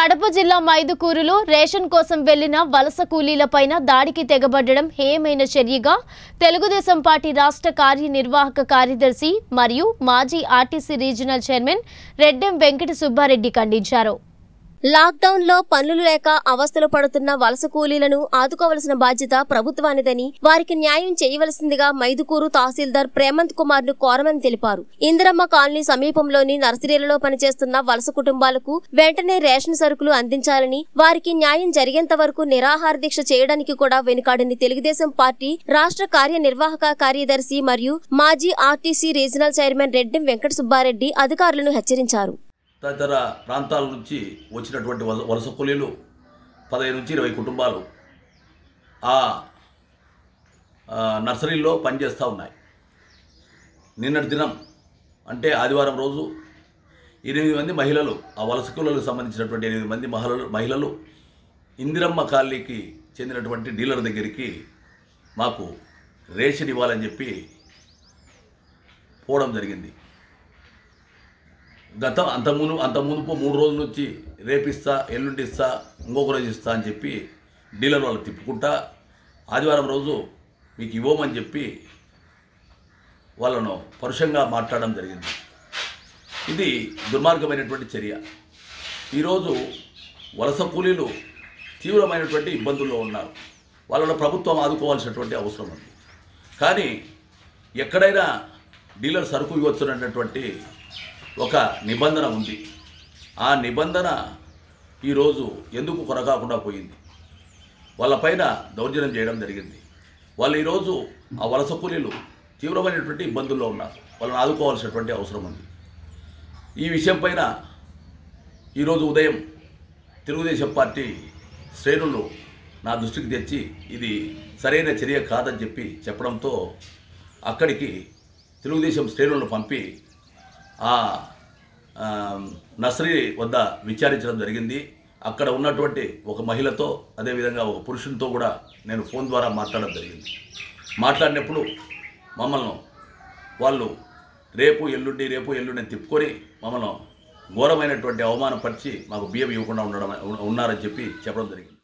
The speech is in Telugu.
కడప జిల్లా మైదుకూరులో రేషన్ కోసం వెళ్లిన వలస కూలీలపైన దాడికి తెగబడడం హేయమైన చర్యగా తెలుగుదేశం పార్టీ రాష్ట్ర కార్యనిర్వాహక కార్యదర్శి మరియు మాజీ ఆర్టీసీ రీజనల్ చైర్మన్ రెడ్డెం వెంకట సుబ్బారెడ్డి ఖండించారు లాక్డౌన్ లో పనులు లేక అవస్థలు పడుతున్న వలస కూలీలను ఆదుకోవలసిన బాధ్యత ప్రభుత్వానిదని వారికి న్యాయం చేయవలసిందిగా మైదుకూరు తహసీల్దార్ ప్రేమంత్ కుమార్ ను కోరమని తెలిపారు ఇందిరమ్మ కాలనీ సమీపంలోని నర్సరీలలో పనిచేస్తున్న వలస కుటుంబాలకు వెంటనే రేషన్ సరుకులు అందించాలని వారికి న్యాయం జరిగేంత వరకు నిరాహార దీక్ష చేయడానికి కూడా వెనుకాడని తెలుగుదేశం పార్టీ రాష్ట్ర కార్యనిర్వాహక కార్యదర్శి మరియు మాజీ RTC regional chairman Reddy Venkata Subbareddy అధికారులను హెచ్చరించారు తదితర ప్రాంతాల నుంచి వచ్చినటువంటి వలస వలస కూలీలు పదహైదు నుంచి ఇరవై కుటుంబాలు ఆ ఆ, నర్సరీల్లో పనిచేస్తూ ఉన్నాయి నిన్నటి దినం అంటే ఆదివారం రోజు ఎనిమిది మంది మహిళలు ఆ వలస కూలీలకు సంబంధించినటువంటి ఎనిమిది మంది మహిళలు మహిళలు ఇందిరమ్మ కాలనీకి చెందినటువంటి డీలర్ దగ్గరికి మాకు రేషన్ ఇవ్వాలని చెప్పి పోవడం జరిగింది గత అంత మును అంత మునుపు మూడు రోజుల నుంచి రేపిస్తా ఎల్లుండి ఇస్తా ఇంకొక రోజు ఇస్తా అని చెప్పి డీలర్ వాళ్ళు తిప్పుకుంటా ఆదివారం రోజు మీకు ఇవ్వమని చెప్పి వాళ్ళను పరుషంగా మాట్లాడడం జరిగింది ఇది దుర్మార్గమైనటువంటి చర్య ఈరోజు వలస కూలీలు తీవ్రమైనటువంటి ఇబ్బందుల్లో ఉన్నారు వాళ్ళను ప్రభుత్వం ఆదుకోవాల్సినటువంటి అవసరం ఉంది కానీ ఎక్కడైనా డీలర్ సరుకు ఇవ్వచ్చునటువంటి ఒక నిబంధన ఉంది ఆ నిబంధన ఈరోజు ఎందుకు కొనకాకుండా పోయింది వాళ్ళపైన దౌర్జన్యం చేయడం జరిగింది వాళ్ళు ఈరోజు ఆ వలస కూలీలు తీవ్రమైనటువంటి ఇబ్బందుల్లో ఉన్నారు వాళ్ళని ఆదుకోవాల్సినటువంటి అవసరం ఉంది ఈ విషయం పైన ఈరోజు ఉదయం తెలుగుదేశం పార్టీ శ్రేణులు నా దృష్టికి తెచ్చి ఇది సరైన చర్య కాదని చెప్పి చెప్పడంతో అక్కడికి తెలుగుదేశం శ్రేణులను పంపి ఆ ఆ, నర్సరీ వద్ద విచారించడం జరిగింది అక్కడ ఉన్నటువంటి ఒక మహిళతో అదేవిధంగా ఒక పురుషునితో కూడా నేను ఫోన్ ద్వారా మాట్లాడడం జరిగింది మాట్లాడినప్పుడు మమ్మల్ని వాళ్ళు రేపు ఎల్లుండి రేపు ఎల్లుండి అని తిప్పుకొని మమ్మల్ని ఘోరమైనటువంటి అవమానపరిచి మాకు బియ్యం ఇవ్వకుండా ఉండడం ఉన్నారని చెప్పి చెప్పడం జరిగింది